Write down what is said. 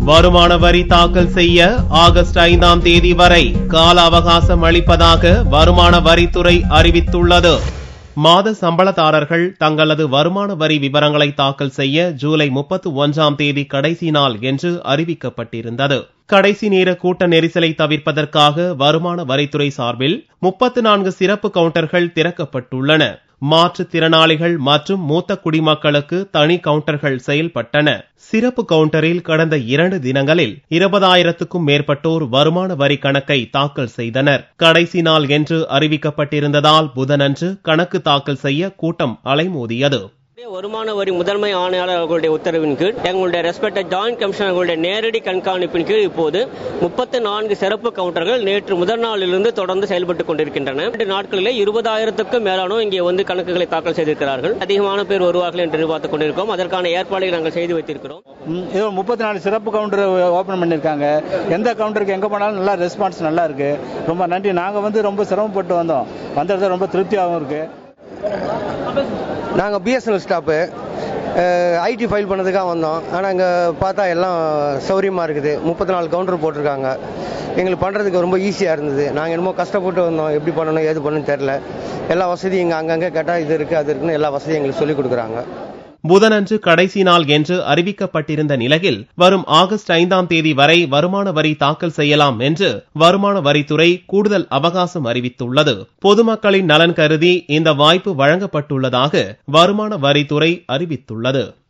வருமான வரி தாக்கல் செய்ய ஆகஸ்ட் ஐந்தாம் தேதி வரை கால அவகாசம் அளிப்பதாக வருமான வரித்துறை அறிவித்துள்ளது மாத சம்பளதாரர்கள் தங்களது வருமான வரி விவரங்களை தாக்கல் செய்ய ஜூலை முப்பத்தி ஒன்றாம் தேதி கடைசி நாள் என்று அறிவிக்கப்பட்டிருந்தது கடைசி நேர கூட்ட நெரிசலை தவிர்ப்பதற்காக வருமான வரித்துறை சார்பில் முப்பத்து நான்கு சிறப்பு கவுண்டர்கள் திறக்கப்பட்டுள்ளன மாற்றுத்திறனாளிகள் மற்றும் மூத்த குடிமக்களுக்கு தனி கவுண்டர்கள் செயல்பட்டன சிறப்பு கவுண்டரில் கடந்த இரண்டு தினங்களில் இருபதாயிரத்துக்கும் மேற்பட்டோர் வருமான வரி கணக்கை தாக்கல் செய்தனர் கடைசி நாள் என்று அறிவிக்கப்பட்டிருந்ததால் புதனன்று கணக்கு தாக்கல் செய்ய கூட்டம் அலைமோதியது வருமான வரி முதன்மை ஆணையாளர் அவர்களுடைய உத்தரவின் கீழ் எங்களுடைய ரெஸ்பெக்டட் ஜாயிண்ட் கமிஷனர் அவர்களுடைய நேரடி கண்காணிப்பின் கீழ் இப்போது முப்பத்தி நான்கு சிறப்பு கவுண்டர்கள் நேற்று முதல் நாளிலிருந்து தொடர்ந்து செயல்பட்டுக் கொண்டிருக்கின்றன இரண்டு நாட்களிலே இருபதாயிரத்துக்கும் மேலானோர் இங்கே வந்து கணக்குகளை தாக்கல் செய்திருக்கிறார்கள் அதிகமான பேர் வருவார்கள் என்று எதிர்பார்த்துக் கொண்டிருக்கிறோம் அதற்கான ஏற்பாடுகளை நாங்கள் செய்து வைத்திருக்கிறோம் ம், இது முப்பத்தி நாலு சிறப்பு கவுண்டர் ஓப்பன் பண்ணியிருக்காங்க எந்த கவுண்டருக்கு எங்கே போனாலும் நல்லா ரெஸ்பான்ஸ் நல்லா இருக்கு ரொம்ப நன்றி நாங்கள் வந்து ரொம்ப சிரமப்பட்டு வந்தோம் வந்தது ரொம்ப திருப்தியாகவும் இருக்கு நாங்கள் பிஎஸ்என்எல் ஸ்டாப்பு ஐடி ஃபைல் பண்ணதுக்காக வந்தோம் ஆனால் இங்கே பார்த்தா எல்லாம் சௌரியமாக இருக்குது முப்பத்தி நாலு கவுண்டர் போட்டிருக்காங்க எங்களுக்கு பண்ணுறதுக்கு ரொம்ப ஈஸியாக இருந்தது நாங்கள் என்னமோ கஷ்டப்பட்டு வந்தோம் எப்படி பண்ணணும் ஏது பண்ணணும்னு தெரில எல்லா வசதியும் இங்கே அங்கங்கே கேட்டால் இது இருக்குது அது இருக்குன்னு எல்லா வசதியும் எங்களுக்கு சொல்லிக் கொடுக்குறாங்க புதனன்று கடைசி நாள் என்று அறிவிக்கப்பட்டிருந்த நிலையில் வரும் ஆகஸ்ட் ஐந்தாம் தேதி வரை வருமான வரி தாக்கல் செய்யலாம் என்று வருமான வரித்துறை கூடுதல் அவகாசம் அறிவித்துள்ளது பொதுமக்களின் நலன் கருதி இந்த வாய்ப்பு வழங்கப்பட்டுள்ளதாக வருமான வரித்துறை அறிவித்துள்ளது